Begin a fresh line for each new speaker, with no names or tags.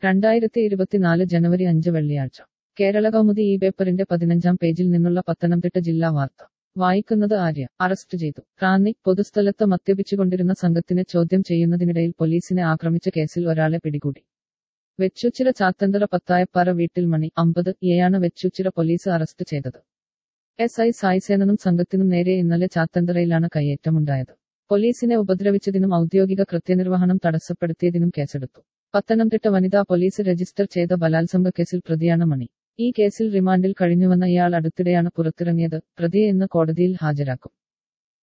രണ്ടായിരത്തി ഇരുപത്തിനാല് ജനുവരി അഞ്ച് വെള്ളിയാഴ്ച കേരള കൗമുദി ഈ പേപ്പറിന്റെ പതിനഞ്ചാം പേജിൽ നിന്നുള്ള പത്തനംതിട്ട ജില്ലാ വാർത്ത വായിക്കുന്നത് ആര്യ അറസ്റ്റ് ചെയ്തു റാന്നി പൊതുസ്ഥലത്ത് മദ്യപിച്ചുകൊണ്ടിരുന്ന സംഘത്തിനെ ചോദ്യം ചെയ്യുന്നതിനിടയിൽ പോലീസിനെ ആക്രമിച്ച കേസിൽ ഒരാളെ പിടികൂടി വെച്ചൂച്ചിറ ചാത്തന്തറ പത്തായപ്പാറ വീട്ടിൽ മണി അമ്പത് എയാണ് വെച്ചൂച്ചിറ പോലീസ് അറസ്റ്റ് ചെയ്തത് എസ് ഐ സായിസേനനും സംഘത്തിനും നേരെ ഇന്നലെ ചാത്തന്തറയിലാണ് കയ്യേറ്റമുണ്ടായത് പോലീസിനെ ഉപദ്രവിച്ചതിനും ഔദ്യോഗിക കൃത്യനിർവഹണം തടസ്സപ്പെടുത്തിയതിനും കേസെടുത്തു പത്തനംതിട്ട വനിതാ പോലീസ് രജിസ്റ്റർ ചെയ്ത ബലാത്സംഗ കേസിൽ പ്രതിയാണ് മണി ഈ കേസിൽ റിമാൻഡിൽ കഴിഞ്ഞുവന്ന ഇയാൾ അടുത്തിടെയാണ് പുറത്തിറങ്ങിയത് പ്രതിയെ ഇന്ന് കോടതിയിൽ ഹാജരാക്കും